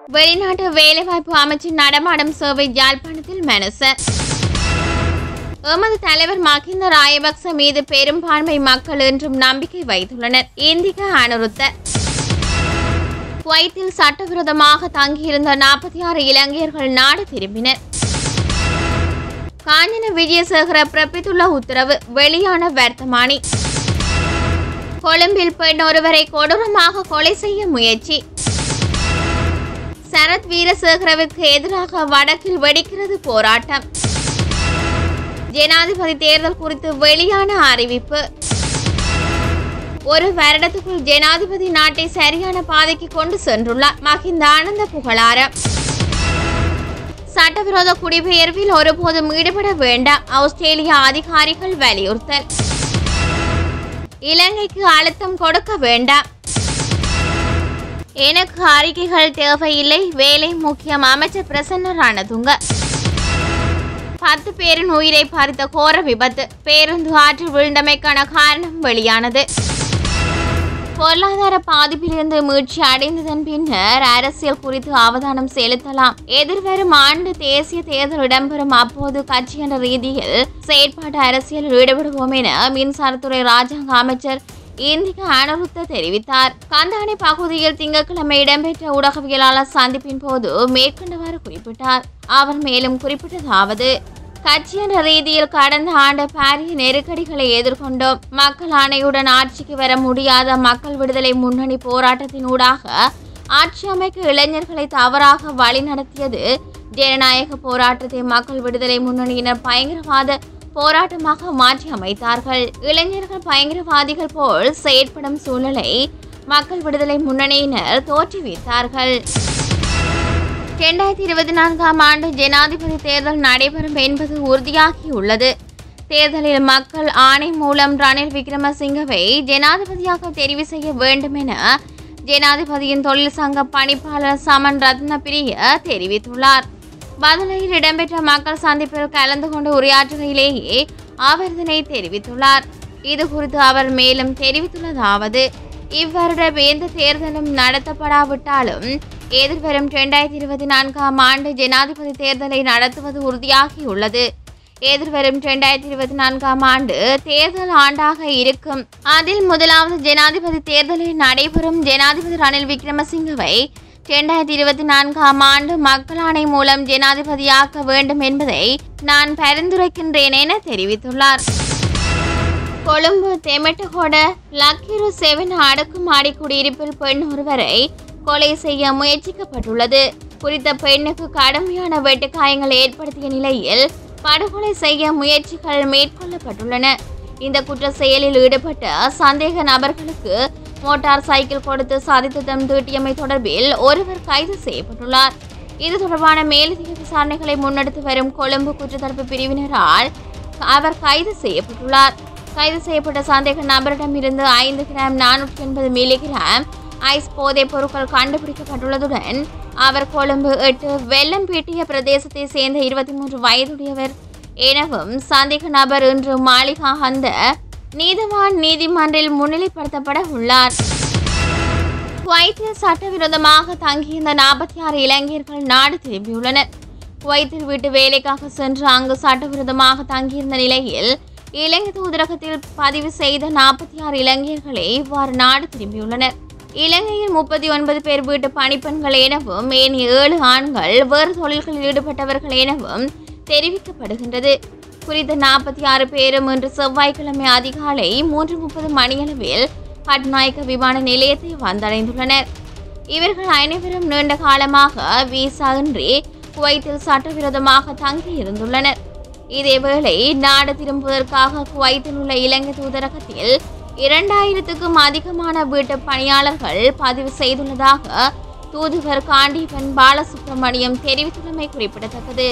வெளிநாட்டு வேலைவாய்ப்பு அமைச்சின் நடமாடும் சேவை யாழ்ப்பாணத்தில் மனச எமது தலைவர் மகிந்த ராயபக்ச மீது பெரும்பான்மை மக்கள் என்றும் நம்பிக்கை வைத்துள்ளனர் இந்திக அனுருத்த குவைத்தில் சட்டவிரோதமாக தங்கியிருந்த நாற்பத்தி ஆறு இலங்கையர்கள் நாடு திரும்பினர் காஞ்சன விஜயசேகர பிறப்பித்துள்ள உத்தரவு வெளியான வர்த்தமானி கொழும்பில் பெண் ஒருவரை கொடூரமாக கொலை செய்ய முயற்சி சரத் வீரசேகரவுக்கு எதிராக வடக்கில் வெடிக்கிறது போராட்டம் ஜனாதிபதி தேர்தல் குறித்து வெளியான அறிவிப்பு ஒரு வருடத்துக்குள் ஜனாதிபதி நாட்டை சரியான பாதைக்கு கொண்டு சென்றுள்ளார் மகிந்த ஆனந்த புகழாரம் சட்டவிரோத குடிபெயர்வில் ஒருபோதும் ஈடுபட வேண்டாம் ஆஸ்திரேலிய அதிகாரிகள் வலியுறுத்தல் இலங்கைக்கு அழுத்தம் கொடுக்க வேண்டாம் எனக்கு அறிக்கைகள் தேவையில்லை வேலை முக்கியம் அமைச்சர் பிரசன்ன ரணதுங்க பத்து பேரின் உயிரை பறித்த கோர விபத்து பேருந்து ஆற்றில் விழுந்தமைக்கான காரணம் வெளியானது பொருளாதார பாதிப்பிலிருந்து மீட்சி அடைந்ததன் பின்னர் அரசியல் குறித்து அவதானம் செலுத்தலாம் எதிர்வரும் ஆண்டு தேசிய தேர்தல் இடம்பெறும் அப்போது கட்சி என்ற ரீதியில் செயற்பாட்டு அரசியலில் ஈடுபடுவோம் என மின்சாரத்துறை ராஜாங்க அமைச்சர் இந்திக அனுருத்த தெரிவித்தார் கந்தானி பகுதியில் திங்கட்கிழமை இடம்பெற்ற ஊடகவியலாளர் சந்திப்பின் போது மேற்கண்டவாறு குறிப்பிட்டார் அவர் மேலும் குறிப்பிட்டதாவது கட்சி என்ற ரீதியில் கடந்த ஆண்டு பாரிய நெருக்கடிகளை எதிர்கொண்டோம் மக்கள் ஆணையுடன் ஆட்சிக்கு வர முடியாத மக்கள் விடுதலை முன்னணி போராட்டத்தினூடாக ஆட்சி அமைக்க இளைஞர்களை தவறாக வழிநடத்தியது ஜனநாயக போராட்டத்தை மக்கள் விடுதலை முன்னணியினர் பயங்கரவாத போராட்டமாக மாற்றி அமைத்தார்கள் இளைஞர்கள் பயங்கரவாதிகள் போல் செயற்படும் சூழலை மக்கள் விடுதலை முன்னணியினர் தோற்றுவித்தார்கள் இரண்டாயிரத்தி இருபத்தி நான்காம் ஆண்டு ஜனாதிபதி தேர்தல் நடைபெறும் என்பது உறுதியாகியுள்ளது தேர்தலில் மக்கள் ஆணை மூலம் ரணில் விக்ரமசிங்கவை ஜனாதிபதியாக தெரிவு செய்ய வேண்டும் என ஜனாதிபதியின் தொழிற்சங்க பணிப்பாளர் சமன் ரத்னபிரிய தெரிவித்துள்ளார் பதிலையில் இடம்பெற்ற மக்கள் சந்திப்பில் கலந்து கொண்டு உரையாற்றுகையிலேயே அவர் இதனை தெரிவித்துள்ளார் இது குறித்து அவர் மேலும் தெரிவித்துள்ளதாவது இவ்வருடம் எந்த தேர்தலும் நடத்தப்படாவிட்டாலும் எதிர்வரும் இரண்டாயிரத்தி இருபத்தி நான்காம் ஆண்டு ஜனாதிபதி தேர்தலை நடத்துவது உறுதியாகியுள்ளது எதிர்வரும் இரண்டாயிரத்தி இருபத்தி நான்காம் ஆண்டு தேர்தல் ஆண்டாக இருக்கும் அதில் முதலாவது ஜனாதிபதி தேர்தலில் நடைபெறும் ஜனாதிபதி ரணில் விக்ரமசிங்கவை இரண்டாயிரத்தி இருபத்தி நான்காம் ஆண்டு மக்கள் ஆணை மூலம் ஜனாதிபதியாக்க வேண்டும் என்பதை நான் பரிந்துரைக்கின்றேன் என தெரிவித்துள்ளார் கொழும்பு தெமெட்டகோட லக்கிரு செவன் அடுக்குமாடி குடியிருப்பில் பெண் ஒருவரை கொலை செய்ய முயற்சிக்கப்பட்டுள்ளது குறித்த பெண்ணுக்கு கடுமையான வெட்டுக்காயங்கள் ஏற்படுத்திய நிலையில் படுகொலை செய்ய முயற்சிகள் மேற்கொள்ளப்பட்டுள்ளன இந்த குற்ற செயலில் ஈடுபட்ட சந்தேக நபர்களுக்கு மோட்டார் சைக்கிள் கொடுத்து சதித்திட்டம் தீட்டியமை தொடர்பில் ஒருவர் கைது செய்யப்பட்டுள்ளார் இது தொடர்பான மேலதிக விசாரணைகளை முன்னெடுத்து வரும் கொழும்பு குற்றத்தடுப்பு பிரிவினரால் அவர் கைது செய்யப்பட்டுள்ளார் கைது செய்யப்பட்ட சந்தேக நபரிடமிருந்து ஐந்து கிராம் நானூற்றி எண்பது மில்லிகிராம் ஐஸ் போதைப் பொருட்கள் கண்டுபிடிக்கப்பட்டுள்ளதுடன் அவர் கொழும்பு எட்டு வெள்ளம்பேட்டிய பிரதேசத்தை சேர்ந்த இருபத்தி மூன்று வயதுடையவர் எனவும் சந்தேக நபர் இன்று மாளிகா அந்த நீதவான் நீதிமன்றில் முன்னிலைப்படுத்தப்பட உள்ளார் குவைத்தில் சட்டவிரோதமாக தங்கியிருந்த நாற்பத்தி ஆறு இளைஞர்கள் நாடு திரும்பியுள்ளனர் குவைத்தில் வீட்டு வேலைக்காக சென்று அங்கு சட்டவிரோதமாக தங்கியிருந்த நிலையில் இலங்கை தூதரகத்தில் பதிவு செய்த நாற்பத்தி ஆறு இளைஞர்களே இவ்வாறு நாடு திரும்பியுள்ளனர் இலங்கையில் முப்பத்தி ஒன்பது பேர் வீட்டு பணிப்பெண்கள் எனவும் ஏனைய ஏழு ஆண்கள் வேறு தொழில்களில் ஈடுபட்டவர்கள் எனவும் தெரிவிக்கப்படுகின்றது குறித்த நாற்பத்தி ஆறு பேரும் இன்று செவ்வாய்க்கிழமை அதிகாலை மூன்று முப்பது மணியளவில் பட்நாயக்க விமான நிலையத்தை வந்தடைந்துள்ளனர் இவர்கள் அனைவரும் நீண்ட காலமாக விசா இன்றி குவைத்தில் சட்டவிரோதமாக தங்கி இருந்துள்ளனர் இதேவேளை நாடு திரும்புவதற்காக குவைத்தில் உள்ள இலங்கை தூதரகத்தில் இரண்டாயிரத்துக்கும் அதிகமான வீட்டு பணியாளர்கள் பதிவு செய்துள்ளதாக தூதுவர் காண்டீபன் பாலசுப்ரமணியம் தெரிவித்துள்ளமை குறிப்பிடத்தக்கது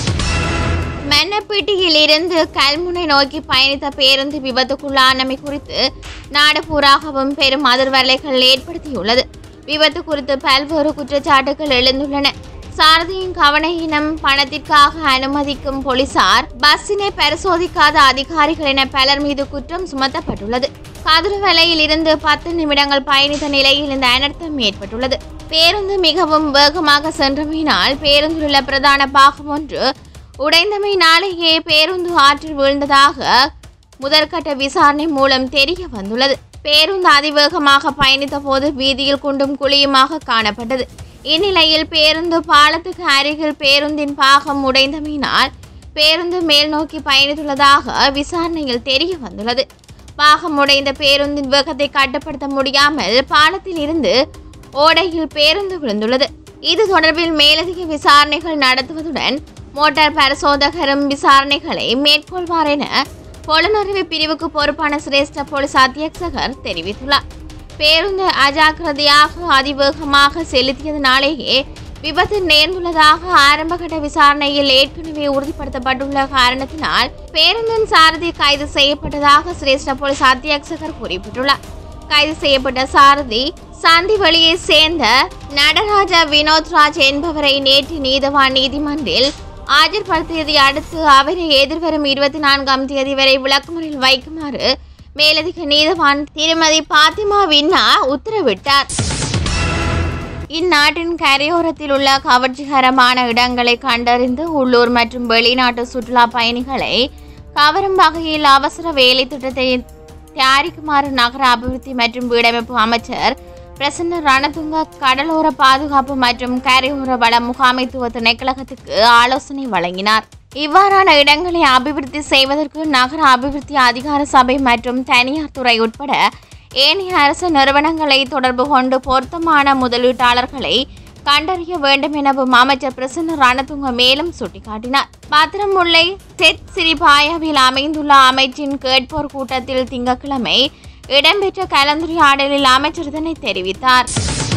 மன்னப்பேட்டையில் இருந்து கல்முனை நோக்கி பயணித்த பேருந்து விபத்துக்குள்ளானமை குறித்து நாடு பூராகவும் பெரும் அதிர்வலைகள் ஏற்படுத்தியுள்ளது விபத்து குறித்து பல்வேறு குற்றச்சாட்டுகள் எழுந்துள்ளன சாரதியின் கவனையினம் பணத்திற்காக அனுமதிக்கும் போலீசார் பஸ்ஸினை பரிசோதிக்காத அதிகாரிகள் என பலர் மீது குற்றம் சுமத்தப்பட்டுள்ளது கதிரவலையில் இருந்து பத்து நிமிடங்கள் பயணித்த நிலையில் இந்த அனர்த்தம் ஏற்பட்டுள்ளது பேருந்து மிகவும் வேகமாக சென்றமையினால் பேருந்தில் உள்ள பிரதான பாகம் ஒன்று உடைந்தமையினாலேயே பேருந்து ஆற்றில் வீழ்ந்ததாக முதற்கட்ட விசாரணை மூலம் தெரிய வந்துள்ளது பேருந்து அதிவேகமாக பயணித்த போது வீதியில் குண்டும் குழியுமாக காணப்பட்டது இந்நிலையில் பேருந்து பாலத்துக்கு அருகில் பேருந்தின் பாகம் உடைந்தமையினால் பேருந்து மேல் நோக்கி பயணித்துள்ளதாக விசாரணையில் தெரிய வந்துள்ளது பாகம் உடைந்த பேருந்தின் வேகத்தை கட்டுப்படுத்த முடியாமல் பாலத்தில் இருந்து ஓடையில் பேருந்து விழுந்துள்ளது இது தொடர்பில் மேலதிக விசாரணைகள் நடத்துவதுடன் மோட்டார் பரிசோதகரும் விசாரணைகளை மேற்கொள்வார் என புலனறிவு பிரிவுக்கு பொறுப்பான சிரேஷ்ட போலீஸ் அத்தியட்சகர் தெரிவித்துள்ளார் பேருந்து அஜாக்கிரதையாக அதிவேகமாக செலுத்தியதனாலேயே விபத்து நேர்ந்துள்ளதாக ஆரம்பகட்ட விசாரணையில் ஏற்கனவே உறுதிப்படுத்தப்பட்டுள்ள காரணத்தினால் பேருந்தின் சாரதி கைது செய்யப்பட்டதாக சிரேஷ்ட போலீஸ் அத்தியட்சகர் குறிப்பிட்டுள்ளார் கைது செய்யப்பட்ட சாரதி சந்திவெளியை சேர்ந்த நடராஜா வினோத்ராஜ் என்பவரை நேற்று நீதவான் நீதிமன்றில் ஆஜர்படுத்தியதை அடுத்து அவரை எதிர்வரும் இருபத்தி நான்காம் தேதி வரை விளக்குமுறையில் வைக்குமாறு மேலதிக நீதவான் திருமதி பாத்திமா வின்னா உத்தரவிட்டார் இந்நாட்டின் கரையோரத்தில் உள்ள கவர்ச்சிகரமான இடங்களை கண்டறிந்து உள்ளூர் மற்றும் வெளிநாட்டு சுற்றுலா பயணிகளை கவரும் வகையில் அவசர வேலை திட்டத்தை தயாரிக்குமாறு நகர அபிவிருத்தி மற்றும் வீடமைப்பு அமைச்சர் பிரசன்ன ரணதுங்க கடலோர பாதுகாப்பு மற்றும் கரையோர வள முகாமைத்துவ திணைக்களகத்துக்கு ஆலோசனை வழங்கினார் இவ்வாறான இடங்களை அபிவிருத்தி செய்வதற்கு நகர அபிவிருத்தி அதிகார சபை மற்றும் தனியார் துறை உட்பட ஏனைய அரசு நிறுவனங்களை தொடர்பு கொண்டு பொருத்தமான முதலீட்டாளர்களை கண்டறிய வேண்டும் எனவும் அமைச்சர் பிரசன்ன ரணதுங்க மேலும் சுட்டிக்காட்டினார் பாத்திரமுல்லை செட் சிறிபாயாவில் அமைந்துள்ள அமைச்சின் கேட்போர் கூட்டத்தில் திங்கட்கிழமை இடம்பெற்ற கலந்துரையாடலில் அமைச்சர் இதனை தெரிவித்தார்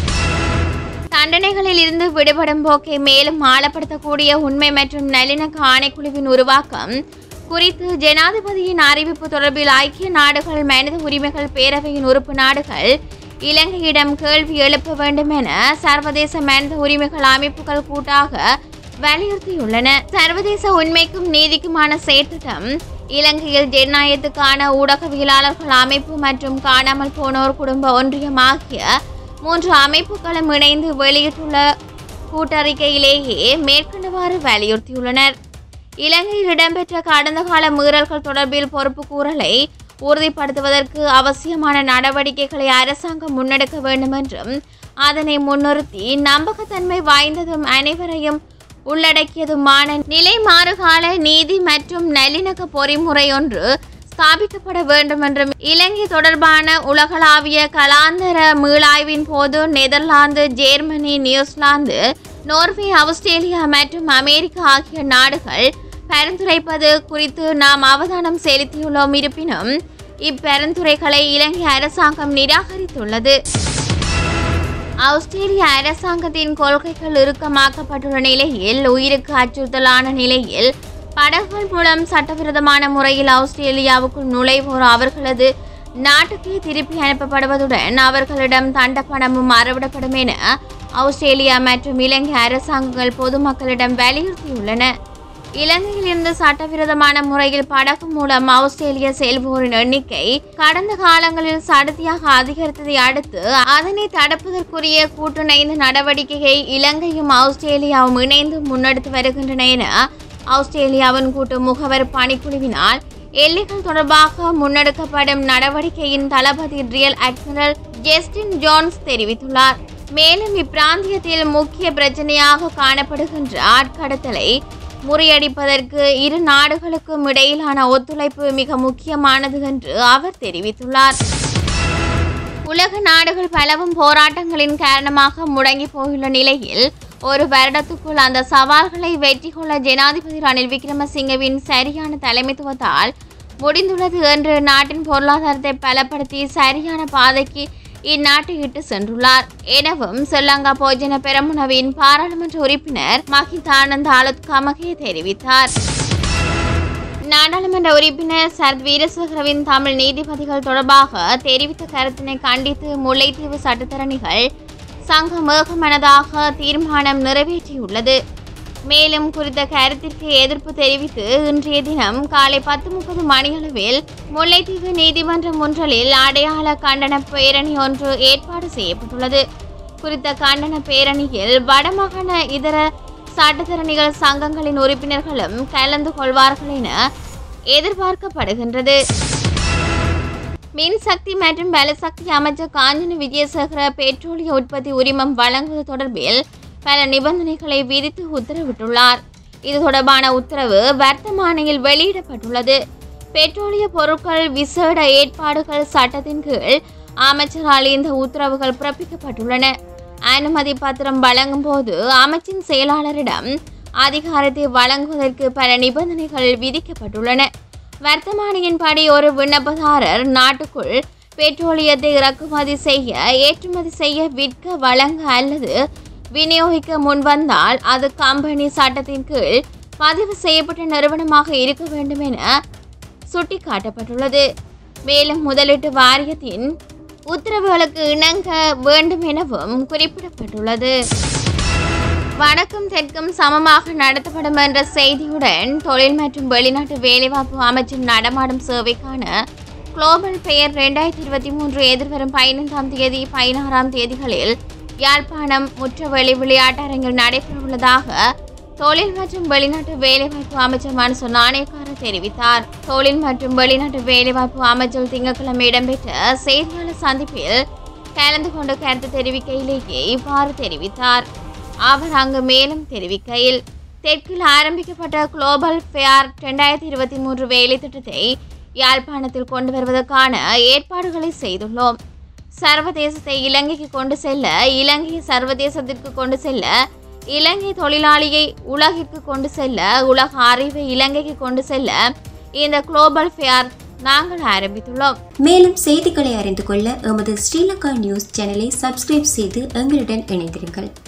தண்டனைகளில் இருந்து விடுபடும் போக்கை மேலும் ஆழப்படுத்தக்கூடிய உண்மை மற்றும் நல்லிணக்க ஆணைக்குழுவின் உருவாக்கம் குறித்து ஜனாதிபதியின் அறிவிப்பு தொடர்பில் ஐக்கிய நாடுகள் மனித உரிமைகள் பேரவையின் உறுப்பு நாடுகள் இலங்கையிடம் கேள்வி எழுப்ப வேண்டும் என சர்வதேச மனித உரிமைகள் அமைப்புகள் கூட்டாக வலியுறுத்தியுள்ளன சர்வதேச உண்மைக்கும் நீதிக்குமான செயற்திட்டம் இலங்கையில் ஜனநாயகத்துக்கான ஊடகவியலாளர்கள் அமைப்பு மற்றும் காணாமல் போனோர் குடும்ப ஒன்றியம் ஆகிய மூன்று அமைப்புகளும் இணைந்து வெளியிட்டுள்ள கூட்டறிக்கையிலேயே மேற்கண்டவாறு வலியுறுத்தியுள்ளனர் இலங்கையில் இடம்பெற்ற கடந்த கால மீறல்கள் தொடர்பில் பொறுப்பு கூறலை உறுதிப்படுத்துவதற்கு அவசியமான நடவடிக்கைகளை அரசாங்கம் முன்னெடுக்க வேண்டும் என்றும் அதனை முன்னிறுத்தி நம்பகத்தன்மை வாய்ந்ததும் அனைவரையும் உள்ளடக்கியதுமான நிலை மாறுகால நீதி மற்றும் நல்லிணக்க பொறிமுறை ஒன்று ஸ்தாபிக்கப்பட வேண்டும் என்றும் இலங்கை தொடர்பான உலகளாவிய கலாந்தர மீளாய்வின் போது Netherlands Germany New Zealand Norway Australia மற்றும் அமெரிக்கா ஆகிய நாடுகள் பரிந்துரைப்பது குறித்து நாம் அவதானம் செலுத்தியுள்ளோம் இருப்பினும் இப்பரிந்துரைகளை இலங்கை அரசாங்கம் நிராகரித்துள்ளது ஆஸ்திரேலிய அரசாங்கத்தின் கொள்கைகள் இறுக்கமாக்கப்பட்டுள்ள நிலையில் உயிருக்கு அச்சுறுத்தலான நிலையில் படகுகள் மூலம் சட்டவிரோதமான முறையில் ஆஸ்திரேலியாவுக்குள் நுழைவோர் அவர்களது நாட்டுக்கே திருப்பி அனுப்பப்படுவதுடன் அவர்களிடம் தண்டப்பணமும் அறவிடப்படும் என ஆஸ்திரேலியா மற்றும் இலங்கை அரசாங்கங்கள் பொதுமக்களிடம் வலியுறுத்தியுள்ளன இலங்கையில் இருந்து சட்டவிரோதமான முறையில் படகு மூலம் ஆஸ்திரேலியா செல்வோரின் எண்ணிக்கை கடந்த காலங்களில் சடதியாக அதிகரித்ததை அடுத்து அதனை தடுப்பதற்குரிய கூட்டுணைந்த நடவடிக்கையை இலங்கையும் ஆஸ்திரேலியாவும் இணைந்து முன்னெடுத்து வருகின்றன என ஆஸ்திரேலியாவின் கூட்டு முகவர் பணிக்குழுவினால் எல்லைகள் தொடர்பாக முன்னெடுக்கப்படும் நடவடிக்கையின் தளபதி ரியல் அட்மிரல் ஜெஸ்டின் ஜோன்ஸ் தெரிவித்துள்ளார் மேலும் இப்பிராந்தியத்தில் முக்கிய பிரச்சனையாக காணப்படுகின்ற ஆட்கடத்தலை முறியடிப்பதற்கு இரு நாடுகளுக்கும் இடையிலான ஒத்துழைப்பு மிக முக்கியமானது என்று அவர் தெரிவித்துள்ளார் உலக நாடுகள் பலவும் போராட்டங்களின் காரணமாக முடங்கி போயுள்ள நிலையில் ஒரு வருடத்துக்குள் அந்த சவால்களை வெற்றி கொள்ள ஜனாதிபதி ரணில் விக்ரமசிங்கவின் சரியான தலைமைத்துவத்தால் முடிந்துள்ளது என்று நாட்டின் பொருளாதாரத்தை பலப்படுத்தி சரியான பாதைக்கு இந்நாட்டை இட்டு சென்றுள்ளார் எனவும் ஸ்ரீலங்கா போஜன பெரமுனவின் பாராளுமன்ற உறுப்பினர் மஹிதானந்த அலுத்கமகே தெரிவித்தார் நாடாளுமன்ற உறுப்பினர் சரத் வீரசேகரவின் தமிழ் நீதிபதிகள் தொடர்பாக தெரிவித்த கருத்தினை கண்டித்து முல்லைத்தீவு சட்டத்தரணிகள் சங்கம் ஏகமனதாக தீர்மானம் நிறைவேற்றியுள்ளது மேலும் குறித்த கருத்திற்கு எதிர்ப்பு தெரிவித்து இன்றைய தினம் காலை பத்து முப்பது மணியளவில் முல்லைத்தீவு நீதிமன்றம் ஒன்றலில் அடையாள கண்டன பேரணி ஒன்று ஏற்பாடு செய்யப்பட்டுள்ளது குறித்த கண்டன பேரணியில் வடமாகாண இதர சட்டத்தரணிகள் சங்கங்களின் உறுப்பினர்களும் கலந்து கொள்வார்கள் என எதிர்பார்க்கப்படுகின்றது மின்சக்தி மற்றும் பலசக்தி அமைச்சர் காஞ்சன விஜயசேகர பெட்ரோலிய உற்பத்தி உரிமம் வழங்குவது தொடர்பில் பல நிபந்தனைகளை விதித்து உத்தரவிட்டுள்ளார் இது தொடர்பான உத்தரவு வர்த்தமானியில் வெளியிடப்பட்டுள்ளது பெட்ரோலிய பொருட்கள் விசேட ஏற்பாடுகள் சட்டத்தின் கீழ் அமைச்சரால் இந்த உத்தரவுகள் பிறப்பிக்கப்பட்டுள்ளன அனுமதி பத்திரம் வழங்கும் போது அமைச்சின் செயலாளரிடம் அதிகாரத்தை வழங்குவதற்கு பல நிபந்தனைகள் விதிக்கப்பட்டுள்ளன வர்த்தமானியின்படி ஒரு விண்ணப்பதாரர் நாட்டுக்குள் பெட்ரோலியத்தை இறக்குமதி செய்ய ஏற்றுமதி செய்ய விற்க வழங்க அல்லது விநியோகிக்க முன்வந்தால் அது கம்பெனி சட்டத்தின் கீழ் பதிவு செய்யப்பட்ட நிறுவனமாக இருக்க வேண்டும் என சுட்டிக்காட்டப்பட்டுள்ளது மேலும் முதலீட்டு வாரியத்தின் உத்தரவுகளுக்கு இணங்க வேண்டும் எனவும் குறிப்பிடப்பட்டுள்ளது வடக்கும் தெற்கும் சமமாக நடத்தப்படும் என்ற செய்தியுடன் தொழில் மற்றும் வெளிநாட்டு வேலைவாய்ப்பு அமைச்சின் நடமாடும் சேவைக்கான குளோபல் பெயர் ரெண்டாயிரத்தி இருபத்தி மூன்று எதிர்வரும் பதினைந்தாம் தேதி பதினாறாம் தேதிகளில் யாழ்ப்பாணம் முற்றவெளி விளையாட்டரங்கில் நடைபெறவுள்ளதாக தொழில் மற்றும் வெளிநாட்டு வேலைவாய்ப்பு அமைச்சர் மனசு நாணயக்கார தெரிவித்தார் தொழில் மற்றும் வெளிநாட்டு வேலைவாய்ப்பு அமைச்சர் திங்கட்கிழமை இடம்பெற்ற செய்தியாளர் சந்திப்பில் கலந்து கொண்டு கருத்து தெரிவிக்கையிலேயே இவ்வாறு தெரிவித்தார் அவர் அங்கு மேலும் தெரிவிக்கையில் தெற்கில் ஆரம்பிக்கப்பட்ட குளோபல் ஃபேர் ரெண்டாயிரத்தி இருபத்தி மூன்று வேலை திட்டத்தை யாழ்ப்பாணத்தில் கொண்டு வருவதற்கான ஏற்பாடுகளை செய்துள்ளோம் சர்வதேசத்தை இலங்கைக்கு கொண்டு செல்ல இலங்கையை சர்வதேசத்திற்கு கொண்டு செல்ல இலங்கை தொழிலாளியை உலகிற்கு கொண்டு செல்ல உலக அறிவை இலங்கைக்கு கொண்டு செல்ல இந்த குளோபல் ஃபேர் நாங்கள் ஆரம்பித்துள்ளோம் மேலும் செய்திகளை அறிந்து கொள்ள எமது ஸ்ரீலங்கா நியூஸ் சேனலை சப்ஸ்கிரைப் செய்து எங்களுடன் இணைந்திருங்கள்